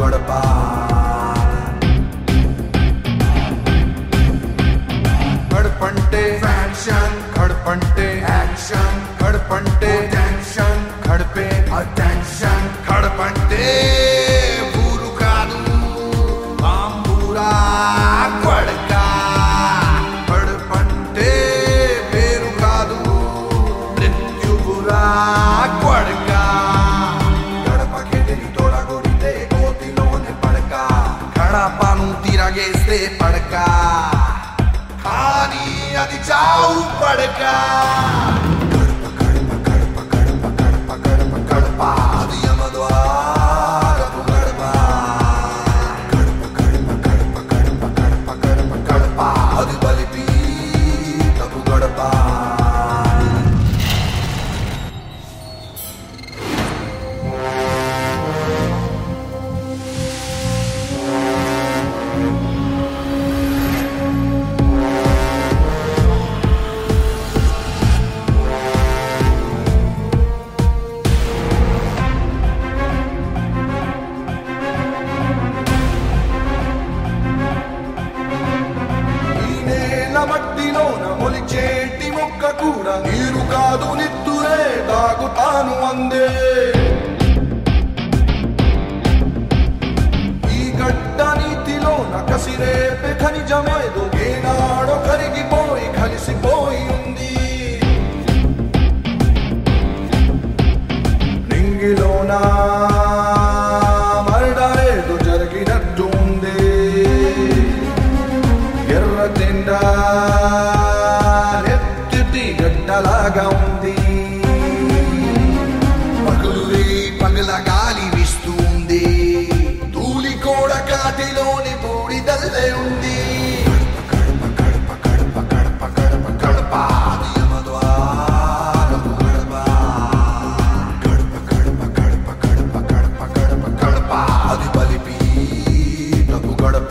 గడప గడపంటే ఫ్యాషన్ గడపంటే యాక్షన్ గడపంటే టెన్షన్ గడిపే అటెన్షన్ గడపంటే ఊరు కాదు బాంబూరా కొడక గడపంటే పేరు కాదు మృత్యువురా కొడక గడపకెదిరి తొడగొడితే కోతిలోనే పడక గడపను తిరగేస్తే పడక కానీ అది చావు పడక గడప గడప గడప గడప గడప గడప గడప అది యమద్వారపు గడప గడప గడప గడప గడప గడప గడప గడప అది బలిపీఠపు గడప ఈ నేల మట్టిలోన మొలిచేటి మొక్క కూడా నీరు కాదు నిత్తురే తాగుతాను అందే ఈ గడ్డ నీతిలోన కసిరేపే ఖనిజమేదో ఏనాడో కరిగిపోయి కలిసిపోయి ఉంది నింగిలోన మరడలేదు జరిగినట్టు ఉంది ఎర్ర జెండా నెత్తిటి గడ్డలాగా ఉంది పగులురే పగల గాలి వీస్తుంది ధూళి కోడ కాటిలోని బూడిదల్లే ఉంది గడప గడప గడప గడప గడప గడప అది యమద్వారపు గడప గడప గడప గడప గడప గడప గడప గడప అది బలిపీఠపు గడప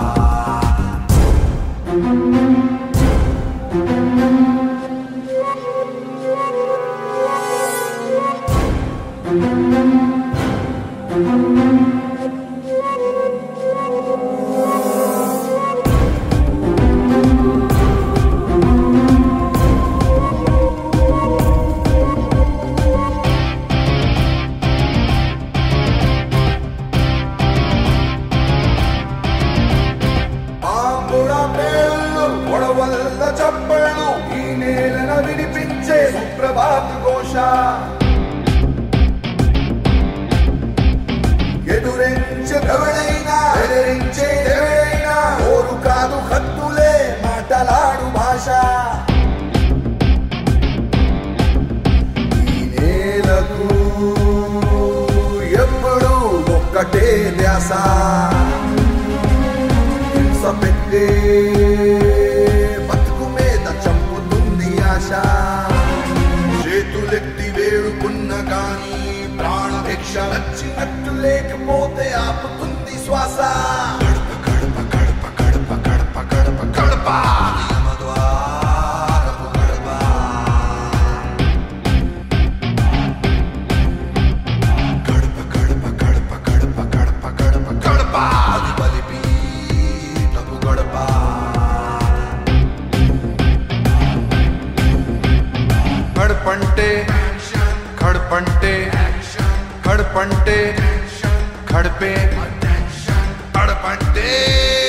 ఆంబుడ పేళ్ళు గొడవల్ల చప్పళ్ళు ఈ నేలన వినిపించే సుప్రభాత ఘోష ఎదురించే ఎవడైనా ఎదిరించే ఎవడైనా ఓరు కాదు హత్తులే మాటలాడు భాష ఈ నేలకు ఎప్పుడు ఒక్కటే ధ్యాస హింస పెట్టే బతుకు మీద చంపుతుంది ఆశ చేతులెత్తి వేడుకున్న కానీ ప్రాణభిక్ష నచ్చినట్టు లేకపోతే ఆపుతుంది శ్వాస గడప గడప గడప గడప గడప గడప గడప యమద్వారపు గడప గడప గడప గడప గడప గడప గడప గడప అది బలిపీఠపు గడప గడపంటే గడపంటే గడపంటే గడిపే గడపంటే